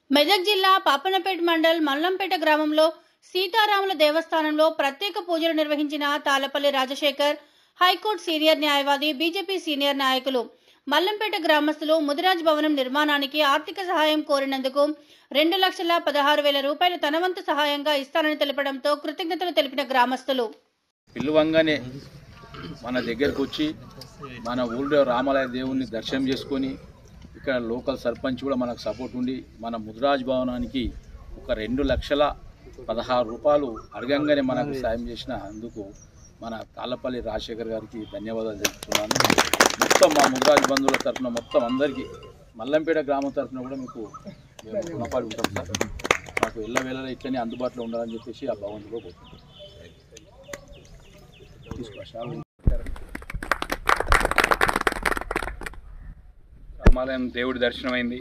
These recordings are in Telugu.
మెదక్ జిల్లా పాపనపేట మండల్ మల్లంపేట గ్రామంలో సీతారాముల దేవస్థానంలో ప్రత్యేక పూజలు నిర్వహించిన తాలపల్లి రాజశేఖర్ హైకోర్టు సీనియర్ న్యాయవాది బీజేపీ సీనియర్ నాయకులు మల్లంపేట గ్రామస్తులు ముదిరాజ్ భవనం నిర్మాణానికి ఆర్థిక సహాయం కోరినందుకు రెండు లక్షల పదహారు వేల రూపాయలు తన వంతు సహాయంగా ఇస్తానని తెలపడంతో కృతజ్ఞతలు తెలిపిన గ్రామస్తులు పిలువంగానే మన దగ్గరకు వచ్చి మన ఊళ్ళో రామాలయ దేవుణ్ణి దర్శనం చేసుకొని ఇక్కడ లోకల్ సర్పంచ్ కూడా మనకు సపోర్ట్ ఉండి మన ముదిరాజ్ భవనానికి ఒక రెండు లక్షల పదహారు రూపాయలు అడగంగానే మనకు సాయం చేసిన అందుకు మన తాళ్ళపల్లి రాజశేఖర్ గారికి ధన్యవాదాలు తెలుపుతున్నాను మొత్తం మా ముదిరాజ్ బంధువుల తరఫున మొత్తం అందరికీ మల్లంపేట గ్రామం తరఫున కూడా మీకు మేము రుణపడి ఉంటాం సార్ మాకు ఎల్ల వేళలా ఇట్లనే అందుబాటులో ఉండాలని చెప్పేసి ఆ భగవంతులో కోరుకుంటున్నాం తీసుకో శాలు. రామాలయం దేవుడి దర్శనమైంది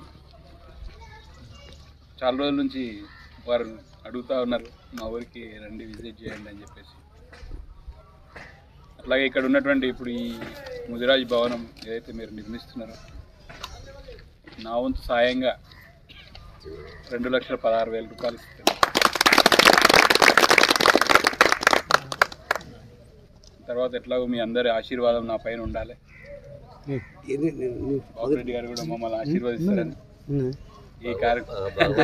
చాలా రోజుల నుంచి వారు అడుగుతూ ఉన్నారు మా ఊరికి రండి విజిట్ చేయండి అని చెప్పేసి అట్లాగే ఇక్కడ ఉన్నటువంటి ఇప్పుడు ఈ ముదిరాజ్ భవనం ఏదైతే మీరు నిర్మిస్తున్నారో నా వంతు సాయంగా రెండు లక్షల పదహారు వేల రూపాయలు ఇస్తాను తర్వాత ఎట్లాగో మీ అందరి ఆశీర్వాదం నా పైన ఉండాలి బాబురెడ్డి గారు కూడా మమ్మల్ని ఆశీర్వదిస్తారని ఈ కార్యక్రమం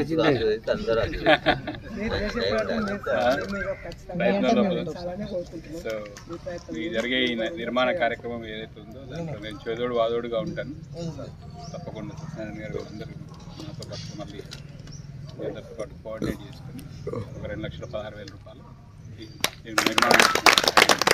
ప్రయత్నంలో సో ఈ జరిగే ఈ నిర్మాణ కార్యక్రమం ఏదైతే ఉందో దాంట్లో నేను చేదోడు వాదోడుగా ఉంటాను తప్పకుండా సత్యనారాయణ గారు అందరూ నాతో పాటు మళ్ళీ మీ అందరితో పాటు కోఆర్డినేట్ చేసుకొని ఒక రెండు లక్షల పదహారు వేల రూపాయలు ఈ నిర్మాణం